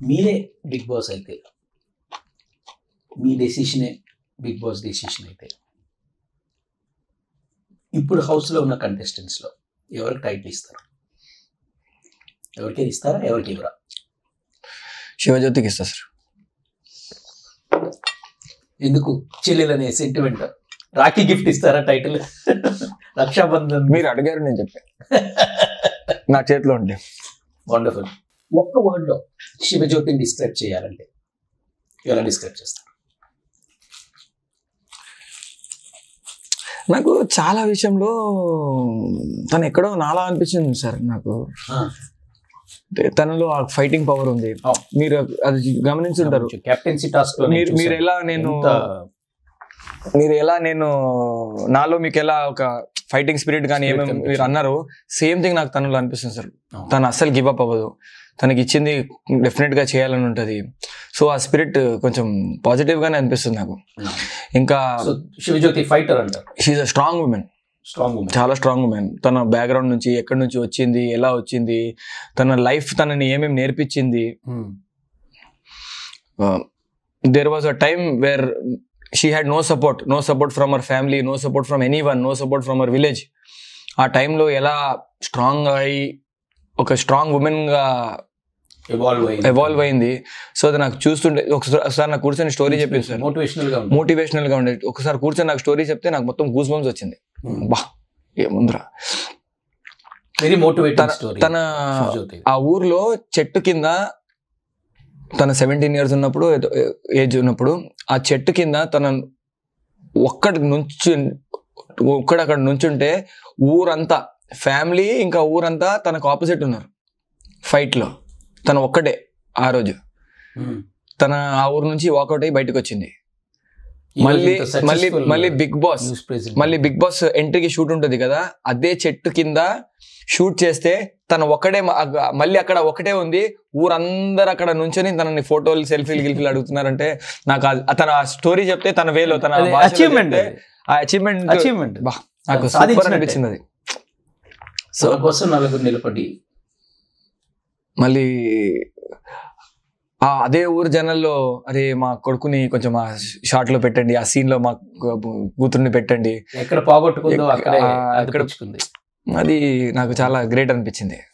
మీరే Bigg Boss అయితే మీ డెసిషనే బిగ్ బాస్ డెసిషన్ అయితే ఇప్పుడు హౌస్లో ఉన్న కంటెస్టెంట్స్లో ఎవరికి టైటిల్ ఇస్తారు ఎవరికి ఇస్తారా ఎవరికి ఇవ్వరా శివజ్యోతికి ఇస్తా సార్ ఎందుకు చెల్లెలు అనే సెంటిమెంట్ రాఖీ గిఫ్ట్ ఇస్తారా టైటిల్ రక్షాబంధన్ మీరు అడిగారు నేను చెప్పాను నా చేతిలో ఉండే వండర్ఫుల్ ఒక్క word లో శివజ్యోతిని డిస్క్రైబ్ చేయాలంటే ఎలా డిస్క్రైబ్ చేస్తారు నాకు చాలా విషయంలో తను ఎక్కడో నాలా అనిపించింది సార్ నాకు అంటే తనలో ఆ ఫైటింగ్ పవర్ ఉంది అవును. మీరు అది గమనించుంటారు కెప్టెన్సీ టాస్క్ లో మీరు మీరు ఎలా నేను మీరు ఎలా నేను నాలో మీకు ఎలా ఒక ఫైటింగ్ స్పిరిట్ కానీ Spirit ఏమేమి కనిపించింది. మీరు అన్నారు సేమ్ థింగ్ నాకు తనలో అనిపిస్తుంది సార్ అవును. తను అస్సలు గివ్ అప్ అవ్వదు తనకి ఇచ్చింది డెఫినెట్ గా చేయాలని ఉంటది సో ఆ స్పిరిట్ కొంచెం పాజిటివ్ గానే అనిపిస్తుంది నాకు ఇంకా సో శివజ్యోతి ఫైటర్ అంటారు she a strong women strong women చాలా స్ట్రాంగ్ ఉమెన్ తన బ్యాక్గ్రౌండ్ నుంచి ఎక్కడి నుంచి వచ్చింది ఎలా వచ్చింది తన లైఫ్ తనని ఏమేమి నేర్పించింది there was a time where she had no support no support from our family no support from anyone no support from our village ఆ టైంలో ఎలా స్ట్రాంగ్ అయి ఒక స్ట్రాంగ్ ఉమెన్ గా ఎవాల్వ్ అయ్యి ఎవాల్వ్ అయింది సో అది నాకు చూస్తుంటే ఒకసారి ఒకసారి నాకు కూర్చొని స్టోరీ చెప్పింది సార్ మోటివేషనల్ గా ఉంది మోటివేషనల్ గా ఉండేది ఒకసారి కూర్చొని నాకు స్టోరీ చెప్తే నాకు మొత్తం గూస్ బంప్స్ వచ్చింది బా ఏముందిరా వెరీ మోటివేటింగ్ తన స్టోరీ తన ఆ ఊర్లో చెట్టు కింద తన సెవెంటీన్ ఇయర్స్ ఉన్నప్పుడు ఏజ్ ఉన్నప్పుడు ఆ చెట్టు కింద తన ఒక్కడి నుంచి ఒక్కడక్కడ నుంచుంటే ఊరంతా ఫ్యామిలీ ఇంకా ఊరంతా తనకు ఆపోజిట్ ఉన్నారు ఫైట్ లో తన ఒక్కటే ఆ రోజు తన ఆ ఊరు నుంచి వాకౌట్ అయ్యి బయటకు వచ్చింది మళ్ళీ మళ్ళీ మళ్ళీ బిగ్ బాస్ మళ్ళీ బిగ్ బాస్ ఎంట్రీకి షూట్ ఉంటుంది కదా అదే చెట్టు కింద షూట్ చేస్తే తను ఒకడే మ- అగ- మళ్ళీ అక్కడ ఒకటే ఉంది ఊరందరూ అక్కడ నుంచొని తనని ఫోటోలు సెల్ఫీలు గిల్ఫీలు అడుగుతున్నారంటే నాకు ఆ- తన స్టోరీ చెప్తే తన వేలో తన భాషలో అచీవ్మెంట్ చెప్తే ఆ అచీవ్మెంట్ అచీవ్మెంట్ బా నాకు తను సూపర్ సాధించినట్టే. అనిపించింది అది సో కోసం నలుగురు నిలబడి మళ్ళీ ఆ అదే ఊరు జనాల్లో అరే మా కొడుకుని కొంచెం ఆ షార్ట్ లో పెట్టండి ఆ సీన్ లో మా కూతుర్ని పెట్టండి ఎక్కడ పోగొట్టుకుందో ఎక్క- అక్కడే ఆ, ఎక్కడ- అక్కడ అది నాకు చాలా గ్రేట్ అనిపించింది